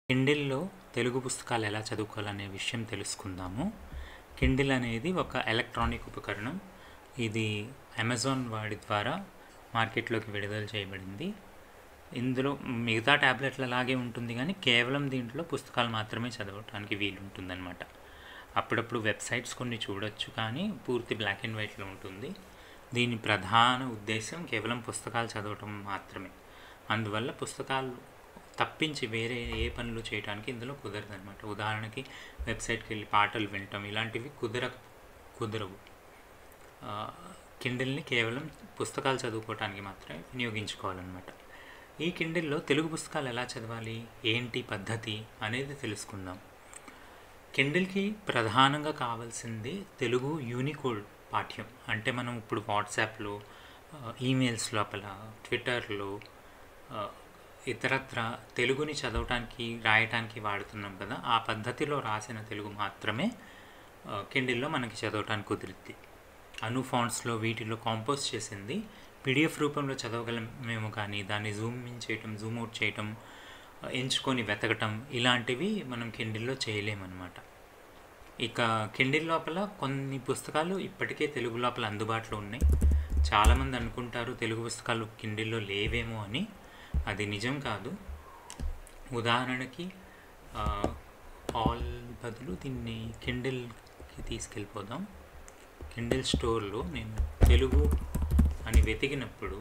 కిండిల్‌లో తెలుగు పుస్తకాలు ఎలా చదువుకోవాలనే విషయం తెలుసుకుందాము. కిండిల్ అనేది ఒక ఎలక్ట్రానిక్ ఉపకరణం. ఇది అమెజాన్ వాడి ద్వారా మార్కెట్‌లోకి విడుదల చేయబడింది. ఇందులో మిగతా టాబ్లెట్లలాగే ఉంటుంది గానీ, కేవలం దీంట్లో పుస్తకాలు మాత్రమే చదవటానికి వీలుంటుందనమాట. అప్పుడప్పుడు వెబ్‌సైట్స్ కొన్ని చూడొచ్చు కానీ, పూర్తి బ్లాక్ అండ్ వైట్‌లో ఉంటుంది. దీని ప్రధాన ఉద్దేశ్యం కేవలం పుస్తకాలు చదవటం మాత్రమే. అందువల్ల పుస్తకాలు తప్పించి వేరే ఏ పనులు చేయటానికి ఇందులో కుదరదనమాట. ఉదాహరణకి వెబ్‌సైట్‌కెళ్ళి పాటలు వినటం ఇలాంటివి కుదరక కుదరవు. ఆహ్, కిండిల్‌ని కేవలం పుస్తకాలు చదువుకోవటానికి మాత్రమే వినియోగించుకోవాలనమాట. ఈ కిండిల్‌లో తెలుగు పుస్తకాలు ఎలా చదవాలి? ఏంటి పద్ధతి? అనేది తెలుసుకుందాం. కిండిల్‌కి ప్రధానంగా కావాల్సింది తెలుగు యూనికోడ్ పాఠ్యం. అంటే మనం ఇప్పుడు వాట్సాప్‌లో, ఆహ్, ఈమెయిల్స్ లోపల, ట్విట్టర్‌లో ఆహ్, ఇతరత్రా తెలుగుని చదవటానికి, రాయటానికి వాడుతున్నాం కదా! ఆ పద్ధతిలో రాసిన తెలుగు మాత్రమే ఆహ్, కిండిల్‌లో మనకి చదవటానికి కుదిరిద్ది. అను ఫాంట్స్‌లో వీటిలో కంపోజ్ చేసింది పీడీఎఫ్ రూపంలో చదవగలమేమో కానీ, దాన్ని జూమ్ ఇన్ చేయటం, జూమ్ ఔట్ చేయటం, ఆహ్, ఎంచుకొని వెతకటం ఇలాంటివి మనం కిండిల్‌లో చేయలేమనమాట. ఇక కిండిల్ లోపల కొన్ని పుస్తకాలు ఇప్పటికే తెలుగు లోపల అందుబాటులో ఉన్నాయి. చాలామంది అనుకుంటారు తెలుగు పుస్తకాలు కిండిల్‌లో లేవేమో అని. అది నిజం కాదు. ఉదాహరణకి ఆహ్, ఆల్ బదులు దీన్ని కిండిల్‌కి తీసుకెళ్ళిపోదాం. కిండిల్ స్టోర్‌లో నేను తెలుగు అని వెతికినప్పుడు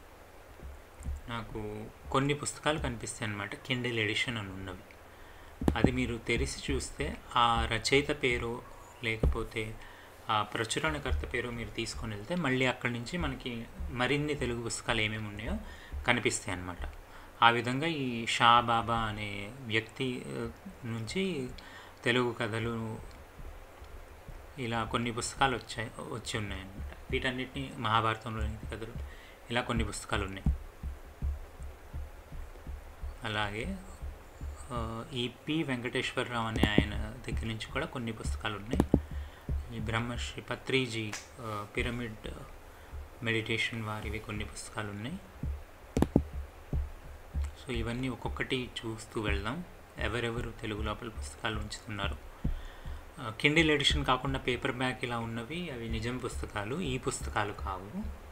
నాకు కొన్ని పుస్తకాలు కనిపిస్తాయన్నమాట. కిండిల్ ఎడిషన్ అని ఉన్నవి. అది మీరు తెరిసి చూస్తే ఆ రచయిత పేరో, లేకపోతే ఆ ప్రచురణకర్త పేరో మీరు తీసుకొనెళ్తే మళ్ళీ అక్కడి నుంచి మనకి మరిన్ని తెలుగు పుస్తకాలు ఏమేమి ఉన్నాయో కనిపిస్తాయన్నమాట. ఆ విధంగా ఈ షా బాబా అనే వ్యక్తి ఆహ్, నుంచి తెలుగు కథలు ఇలా కొన్ని పుస్తకాలు వచ్చాయి వచ్చి ఉన్నాయన్నమాట. వీటన్నిటిని మహాభారతంలోని కథలు ఇలా కొన్ని పుస్తకాలున్నాయి. అలాగే ఆహ్, ఈ పి. వెంకటేశ్వరరావు అనే ఆయన దగ్గర నుంచి కూడా కొన్ని పుస్తకాలున్నాయి. ఈ బ్రహ్మర్షి పత్రిజీ ఆహ్, పిరమిడ్ మెడిటేషన్ వారివి కొన్ని పుస్తకాలున్నాయి. సో, ఇవన్నీ ఒక్కొక్కటి చూస్తూ వెళ్దాం. ఎవరెవరు తెలుగు లోపల పుస్తకాలు ఉంచుతున్నారు. ఆహ్, కిండిల్ ఎడిషన్ కాకుండా పేపర్ బ్యాక్ ఇలా ఉన్నవి అవి నిజం పుస్తకాలు. ఈ పుస్తకాలు కావు.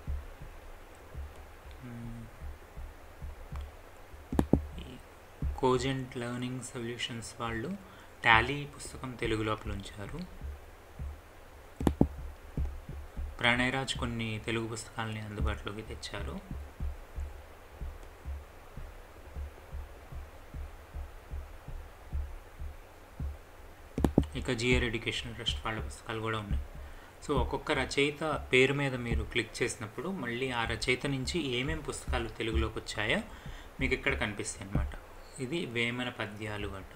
హ్మ్. ఈ కోజెంట్ లెర్నింగ్ సొల్యూషన్స్ వాళ్ళు టాలీ పుస్తకం తెలుగు లోపల ఉంచారు. ప్రణయరాజ్ కొన్ని తెలుగు పుస్తకాలని అందుబాటులోకి తెచ్చారు. ఇక జిఆర్ ఎడ్యుకేషనల్ ట్రస్ట్ వాళ్ళ పుస్తకాలు కూడా ఉన్నాయి. సో, ఒక్కొక్క రచయిత పేరు మీద మీరు క్లిక్ చేసినప్పుడు మళ్ళీ ఆ రచయిత నుంచి ఏమేం పుస్తకాలు తెలుగులోకి వచ్చాయో మీకు ఇక్కడ కనిపిస్తాయన్నమాట. ఇది వేమన పద్యాలు అట.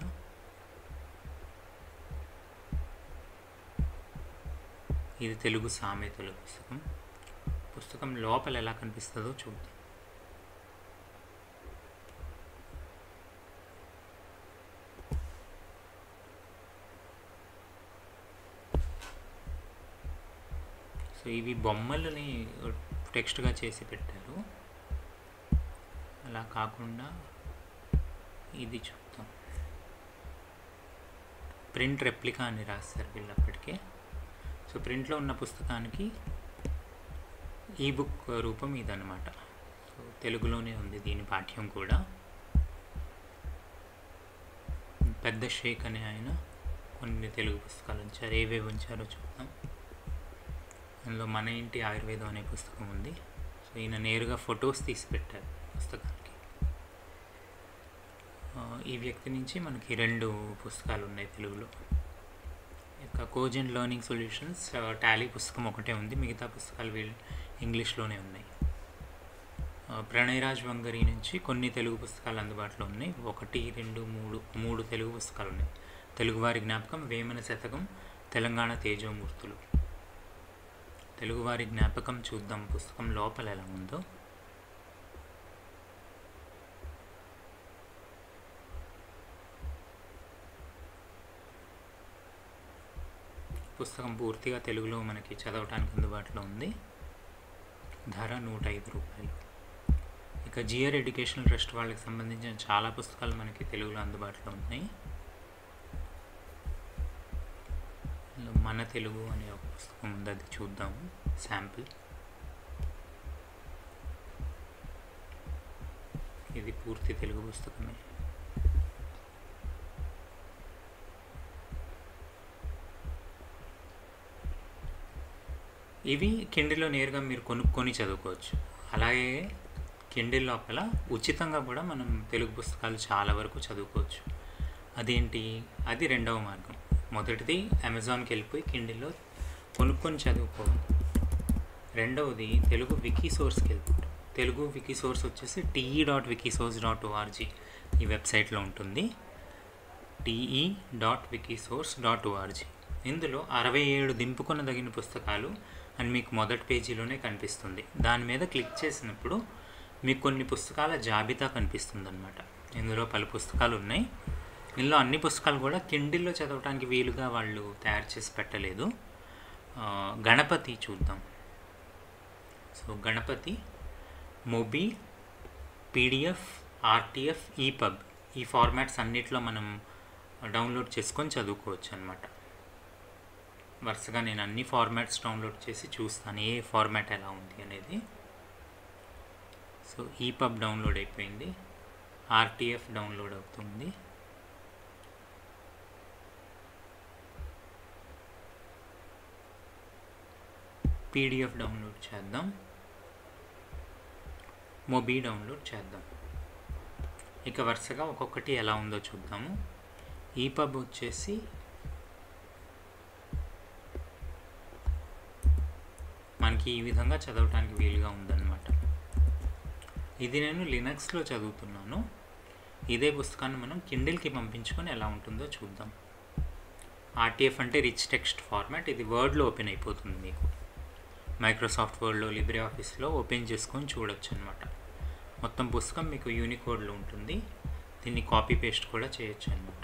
ఇది తెలుగు సామెతల పుస్తకం. పుస్తకం లోపల ఎలా కనిపిస్తదో చూద్దాం. సో, ఇవి బొమ్మలని టెక్స్ట్‌గా చేసి పెట్టారు. అలా కాకుండా ఇది చూద్దాం. ప్రింట్ రెప్లికా అని రాశారు వీళ్ళు అప్పటికే. సో, ప్రింట్‌లో ఉన్న పుస్తకానికి ఈ బుక్ రూపం ఇదనమాట. సో, తెలుగులోనే ఉంది దీని పాఠ్యం కూడా. పెద్ద షేక్ అనే ఆయన కొన్ని తెలుగు పుస్తకాలు ఉంచారు. ఏవేవి ఉంచారో చూద్దాం. అందులో మన ఇంటి ఆయుర్వేదం అనే పుస్తకం ఉంది. సో, ఈయన నేరుగా ఫోటోస్ తీసి పెట్టారు పుస్తకానికి. ఆహ్, ఈ వ్యక్తి నుంచి మనకి 2 పుస్తకాలు ఉన్నాయి తెలుగులో. ఇక కోజెంట్ లెర్నింగ్ సొల్యూషన్స్ ఆహ్, టాలీ పుస్తకం ఒకటే ఉంది. మిగతా పుస్తకాలు వీళ్ళు ఇంగ్లీష్‌లోనే ఉన్నాయి. ఆహ్, ప్రణయరాజ్ వంగరి నుంచి కొన్ని తెలుగు పుస్తకాలు అందుబాటులో ఉన్నాయి. 1, 2, 3 3 తెలుగు పుస్తకాలున్నాయి. తెలుగువారి జ్ఞాపకం, వేమన శతకం, తెలంగాణ తేజోమూర్తులు. తెలుగువారి జ్ఞాపకం చూద్దాం పుస్తకం లోపల ఎలా ఉందో. పుస్తకం పూర్తిగా తెలుగులో మనకి చదవటానికి అందుబాటులో ఉంది. ధర రూ. 105. ఇక ఇక జిఆర్ ఎడ్యుకేషనల్ ట్రస్ట్ వాళ్ళకి సంబంధించిన చాలా పుస్తకాలు మనకి తెలుగులో అందుబాటులో ఉన్నాయి ఇందులో మన తెలుగు అనే ఒక పుస్తకం ఉంది అది చూద్దాము శాంపిల్ ఇది పూర్తి తెలుగు పుస్తకమే ఇవి కిండిల్లో నేరుగా మీరు కొనుక్కొని చదువుకోవచ్చు అలాగే కిండిల్ లోపల ఉచితంగా కూడా మనం తెలుగు పుస్తకాలు చాలా వరకు చదువుకోవచ్చు అదేంటి అది రెండవ మార్గం మొదటిది అమెజాన్కి వెళ్ళిపోయి కిండిల్లో కొనుక్కొని చదువుకో రెండవది తెలుగు వికీ సోర్స్కి వెళ్ళిపోవడం తెలుగు వికీ సోర్స్ వచ్చేసి T E dot Wikisource dot O R G ఈ వెబ్సైట్లో ఉంటుంది T E dot Wikisource dot O R G ఇందులో అరవై ఏడు దింపుకొనదగిన పుస్తకాలు అని మీకు మొదటి పేజీలోనే కనిపిస్తుంది దాని మీద క్లిక్ చేసినప్పుడు మీకు కొన్ని పుస్తకాల జాబితా కనిపిస్తుంది అనమాట ఇందులో పలు పుస్తకాలు ఉన్నాయి ఇందులో అన్ని పుస్తకాలు కూడా కిండిల్లో చదవడానికి వీలుగా వాళ్ళు తయారు చేసి పెట్టలేదు ఆ, గణపతి చూద్దాం so Ganapati mobi PDF RTF EPUB ఈ ఫార్మాట్స్ అన్నిట్లో మనం డౌన్లోడ్ చేసుకొని చదువుకోవచ్చు అనమాట వరుసగా నేను అన్ని ఫార్మాట్స్ డౌన్లోడ్ చేసి చూస్తాను ఏ ఫార్మాట్ ఎలా ఉంది అనేది సో ఈపబ్ డౌన్లోడ్ అయిపోయింది ఆర్టీఎఫ్ డౌన్లోడ్ అవుతుంది పీడిఎఫ్ డౌన్లోడ్ చేద్దాం మొబీ డౌన్లోడ్ చేద్దాం ఇక వరుసగా ఒక్కొక్కటి ఎలా ఉందో చూద్దాము ఈపబ్ వచ్చేసి మనకి ఈ విధంగా చదవటానికి వీలుగా ఉందన్నమాట ఇది నేను లినక్స్లో చదువుతున్నాను ఇదే పుస్తకాన్ని మనం కిండిల్కి పంపించుకొని ఎలా ఉంటుందో చూద్దాం ఆర్టీఎఫ్ అంటే రిచ్ టెక్స్ట్ ఫార్మాట్ ఇది వర్డ్లో ఓపెన్ అయిపోతుంది మీకు మైక్రోసాఫ్ట్ వర్డ్లో లిబ్రే ఆఫీస్లో ఓపెన్ చేసుకొని చూడొచ్చు అనమాట మొత్తం పుస్తకం మీకు యూనికోడ్లో ఉంటుంది దీన్ని కాపీ పేస్ట్ కూడా చేయొచ్చు అనమాట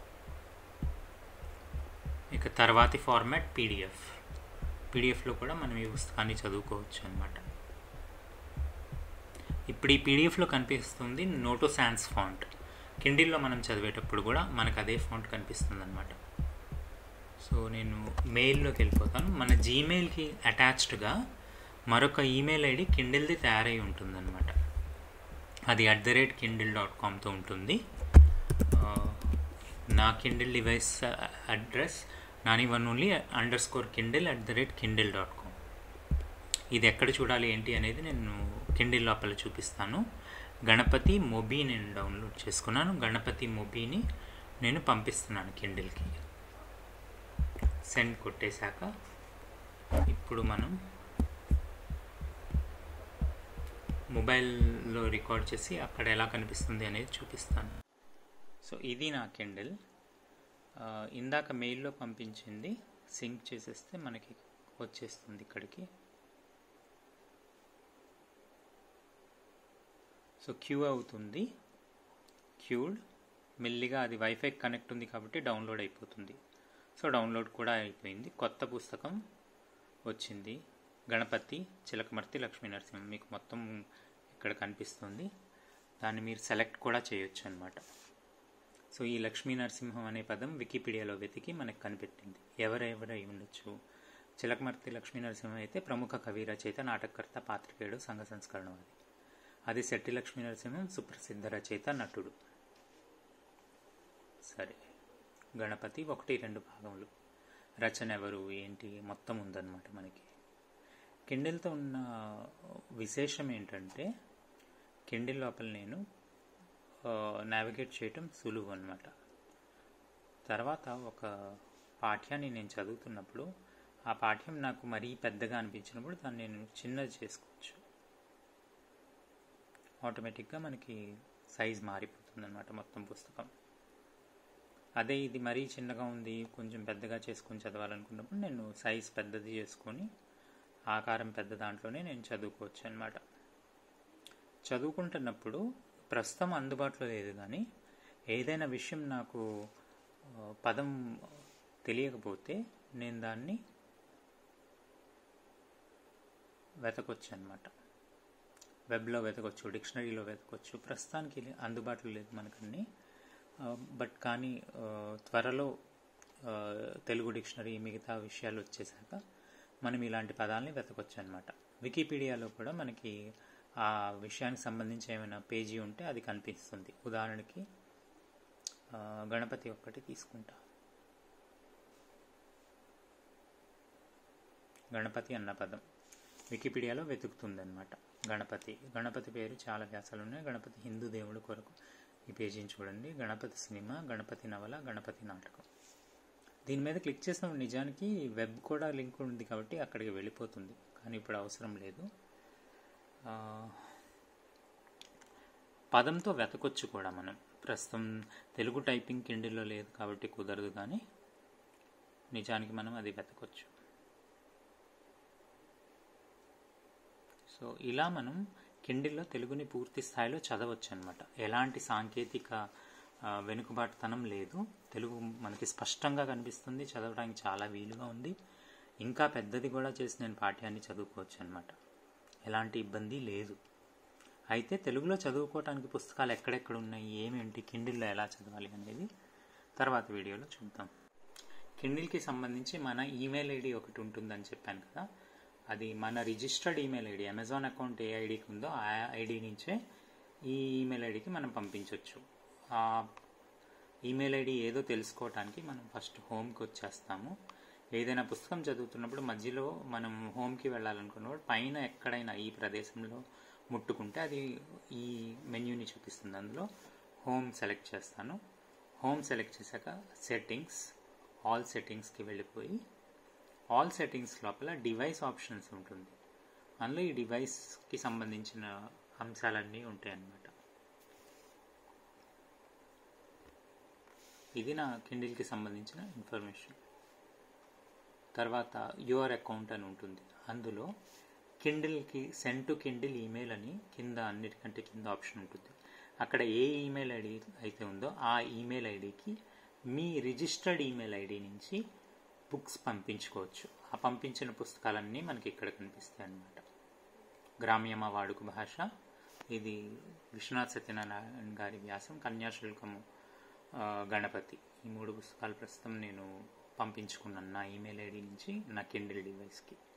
ఇక తర్వాతి ఫార్మాట్ పీడిఎఫ్ పీడిఎఫ్లో కూడా మనం ఈ పుస్తకాన్ని చదువుకోవచ్చు అనమాట ఇప్పుడు ఈ పీడిఎఫ్లో కనిపిస్తుంది నోటో శాన్స్ ఫాంట్ కిండిల్లో మనం చదివేటప్పుడు కూడా మనకు అదే ఫాంట్ కనిపిస్తుంది అనమాట సో నేను మెయిల్లోకి వెళ్ళిపోతాను మన జీమెయిల్కి అటాచ్డ్గా మరొక ఈమెయిల్ ఐడి కిండిల్ది తయారై ఉంటుందన్నమాట అది at the rate Kindle dot కామ్తో ఉంటుంది ఆ, నా Kindle device address Nani one only underscore Kindle at the rate Kindle dot com ఇది ఎక్కడ చూడాలి ఏంటి అనేది నేను కిండిల్ లోపల చూపిస్తాను గణపతి మొబీ నేను డౌన్లోడ్ చేసుకున్నాను గణపతి మొబీని నేను పంపిస్తున్నాను కిండిల్కి సెండ్ కొట్టేశాక ఇప్పుడు మనం మొబైల్లో రికార్డ్ చేసి అక్కడ ఎలా కనిపిస్తుంది అనేది చూపిస్తాను సో ఇది నా కిండిల్ ఆ, ఇందాక మెయిల్లో పంపించింది సింక్ చేసేస్తే మనకి వచ్చేస్తుంది ఇక్కడికి సో క్యూ అవుతుంది క్యూడ్ మెల్లిగా అది వైఫై కనెక్ట్ ఉంది కాబట్టి డౌన్లోడ్ అయిపోతుంది సో డౌన్లోడ్ కూడా అయిపోయింది కొత్త పుస్తకం వచ్చింది గణపతి చిలకమర్తి లక్ష్మీ నరసింహం మీకు మొత్తం ఇక్కడ కనిపిస్తుంది దాన్ని మీరు సెలెక్ట్ కూడా చేయొచ్చు అనమాట సో ఈ లక్ష్మీ నరసింహం అనే పదం వికీపీడియాలో వెతికి మనకు కనిపెట్టింది ఎవరెవరు అయి ఉండొచ్చు చిలకమర్తి లక్ష్మీ నరసింహం అయితే ప్రముఖ కవి రచయిత నాటకకర్త పాత్రికేయుడు సంఘ సంస్కరణవాది అది శెట్టి లక్ష్మీ నరసింహం సుప్రసిద్ధ రచయిత నటుడు సరే గణపతి ఒకటి రెండు భాగములు రచన ఎవరు ఏంటి మొత్తం ఉందన్నమాట మనకి కిండిల్తో ఉన్న విశేషం ఏంటంటే కిండిల్ లోపల నేను నావిగేట్ చేయటం సులువు అనమాట తర్వాత ఒక పాఠ్యాన్ని నేను చదువుతున్నప్పుడు ఆ పాఠ్యం నాకు మరీ పెద్దగా అనిపించినప్పుడు దాన్ని నేను చిన్నది చేసుకోవచ్చు ఆటోమేటిక్గా మనకి సైజ్ మారిపోతుంది అనమాట మొత్తం పుస్తకం అదే ఇది మరీ చిన్నగా ఉంది కొంచెం పెద్దగా చేసుకొని చదవాలనుకున్నప్పుడు నేను సైజ్ పెద్దది చేసుకొని ఆకారం పెద్ద దాంట్లోనే నేను చదువుకోవచ్చు అనమాట చదువుకుంటున్నప్పుడు ప్రస్తుతం అందుబాటులో లేదు కానీ ఏదైనా విషయం నాకు ఆ, పదం తెలియకపోతే నేను దాన్ని వెతకొచ్చు అనమాట వెబ్లో వెతకొచ్చు డిక్షనరీలో వెతకొచ్చు ప్రస్తుతానికి అందుబాటులో లేదు మనకన్నీ బట్ కానీ త్వరలో తెలుగు డిక్షనరీ మిగతా విషయాలు వచ్చేసాక మనం ఇలాంటి పదాలని వెతకొచ్చు అనమాట వికీపీడియాలో కూడా మనకి ఆ విషయానికి సంబంధించి ఏమైనా పేజీ ఉంటే అది కనిపిస్తుంది ఉదాహరణకి గణపతి ఒక్కటి తీసుకుంటా గణపతి అన్న పదం వికీపీడియాలో వెతుకుతుంది అనమాట గణపతి గణపతి పేరు చాలా వ్యాసాలు ఉన్నాయి గణపతి హిందూ దేవుడు కొరకు ఈ పేజీని చూడండి గణపతి సినిమా గణపతి నవల గణపతి నాటకం దీని మీద క్లిక్ చేసినప్పుడు నిజానికి వెబ్ కూడా లింక్ ఉంది కాబట్టి అక్కడికి వెళ్ళిపోతుంది కానీ ఇప్పుడు అవసరం లేదు పదంతో వెతకొచ్చు కూడా మనం ప్రస్తుతం తెలుగు టైపింగ్ కిండిల్లో లేదు కాబట్టి కుదరదు కానీ నిజానికి మనం అది వెతకొచ్చు సో ఇలా మనం కిండిల్లో తెలుగుని పూర్తి స్థాయిలో చదవచ్చు అనమాట ఎలాంటి సాంకేతిక వెనుకబాటుతనం లేదు తెలుగు మనకి స్పష్టంగా కనిపిస్తుంది చదవడానికి చాలా వీలుగా ఉంది ఇంకా పెద్దది కూడా చేసి నేను పాఠ్యాన్ని చదువుకోవచ్చు అనమాట ఎలాంటి ఇబ్బంది లేదు అయితే తెలుగులో చదువుకోవటానికి పుస్తకాలు ఎక్కడెక్కడ ఉన్నాయి ఏమేంటి కిండిల్లో ఎలా చదవాలి అనేది తర్వాత వీడియోలో చూద్దాం కిండిల్కి సంబంధించి మన ఈమెయిల్ ఐడి ఒకటి ఉంటుందని చెప్పాను కదా అది మన registered email ID Amazon account ఏ ఐడికి ఉందో ఆ ఐడి నుంచే ఈ ఈమెయిల్ ఐడికి మనం పంపించవచ్చు ఆ ఈమెయిల్ ఐడి ఏదో తెలుసుకోవటానికి మనం ఫస్ట్ హోమ్కి వచ్చేస్తాము ఏదైనా పుస్తకం చదువుతున్నప్పుడు మధ్యలో మనం హోమ్కి వెళ్ళాలనుకున్నప్పుడు పైన ఎక్కడైనా ఈ ప్రదేశంలో ముట్టుకుంటే అది ఈ మెన్యూని చూపిస్తుంది అందులో హోమ్ సెలెక్ట్ చేస్తాను హోమ్ సెలెక్ట్ చేశాక సెట్టింగ్స్ ఆల్ సెట్టింగ్స్కి వెళ్ళిపోయి ఆల్ సెట్టింగ్స్ లోపల డివైస్ ఆప్షన్స్ ఉంటుంది అందులో ఈ డివైస్కి సంబంధించిన అంశాలన్నీ ఉంటాయి అన్నమాట ఇది నా కిండిల్కి సంబంధించిన ఇన్ఫర్మేషన్ తర్వాత యువర్ అకౌంట్ అని ఉంటుంది అందులో కిండిల్కి సెండ్ టు కిండిల్ ఈమెయిల్ అని కింద అన్నిటికంటే కింద ఆప్షన్ ఉంటుంది అక్కడ ఏ ఈమెయిల్ ఐడి అయితే ఉందో ఆ ఈమెయిల్ ఐడికి మీ రిజిస్టర్డ్ ఈమెయిల్ ఐడి నుంచి బుక్స్ పంపించుకోవచ్చు ఆ పంపించిన పుస్తకాలన్నీ మనకి ఇక్కడ కనిపిస్తాయి అన్నమాట గ్రామ్యమ వాడుక భాష ఇది విశ్వనాథ్ సత్యనారాయణ గారి వ్యాసం కన్యాశుల్కము గణపతి ఈ మూడు పుస్తకాలు ప్రస్తుతం నేను పంపించుకున్నాను నా ఈమెయిల్ ఐడి నుంచి నా కిండిల్ డివైస్కి